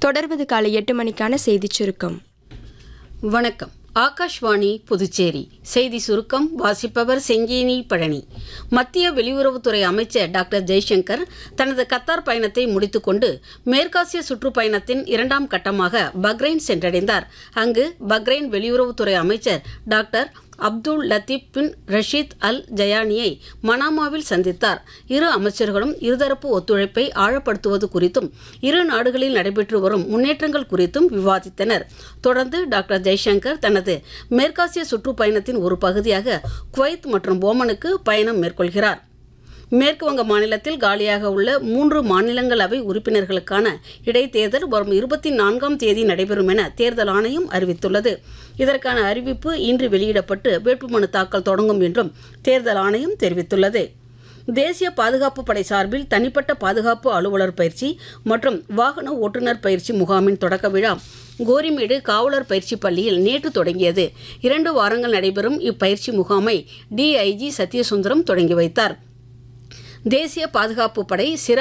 தொடர்வது காலை எட்டு மணிக்கான செய்திச் சுருக்கம் வணக்கம் ஆகாஷ்வாணி புதுச்சேரி செய்தி சுருக்கம் வாசிப்பவர் செங்கேனி பழனி மத்திய வெளியுறவுத்துறை அமைச்சர் டாக்டர் ஜெய்சங்கர் தனது கத்தார் பயணத்தை முடித்துக்கொண்டு மேற்காசிய சுற்றுப்பயணத்தின் இரண்டாம் கட்டமாக பக்ரைன் சென்றடைந்தார் அங்கு பக்ரைன் வெளியுறவுத்துறை அமைச்சர் doctor Abdul Latif bin Rashid Al ஜயானியை மனாமாவில் சந்தித்தார் இரு அமைச்சர்களும் இருதரப்பு ஒத்துழைப்பை ஆழப்படுத்துவது குறித்தும் இரு நாடுகளில் நடைபெற்று வரும் முன்னேற்றங்கள் குறித்தும் விவாதித்தனர் தொடர்ந்து டாக்டர் ஜெய்சங்கர் தனது மேற்காசிய சுற்றுப்பயணத்தின் ஒரு பகுதியாக குவைத் மற்றும் ஓமனுக்கு பயணம் மேற்கொள்கிறார் மேற்கு வங்க மாநிலத்தில் காலியாக உள்ள மூன்று மாநிலங்களவை உறுப்பினர்களுக்கான இடைத்தேர்தல் வரும் இருபத்தி நான்காம் தேதி நடைபெறும் என தேர்தல் ஆணையம் அறிவித்துள்ளது இதற்கான அறிவிப்பு இன்று வெளியிடப்பட்டு வேட்புமனு தாக்கல் தொடங்கும் என்றும் தேர்தல் ஆணையம் தெரிவித்துள்ளது தேசிய பாதுகாப்பு படை சார்பில் தனிப்பட்ட பாதுகாப்பு அலுவலர் பயிற்சி மற்றும் வாகன ஓட்டுநர் பயிற்சி முகாமின் தொடக்க விழா கோரிமேடு காவலர் பயிற்சி பள்ளியில் நேற்று தொடங்கியது இரண்டு வாரங்கள் நடைபெறும் இப்பயிற்சி முகாமை டிஐஜி சத்யசுந்தரம் தொடங்கி வைத்தார் தேசிய பாதுகாப்பு படை சிற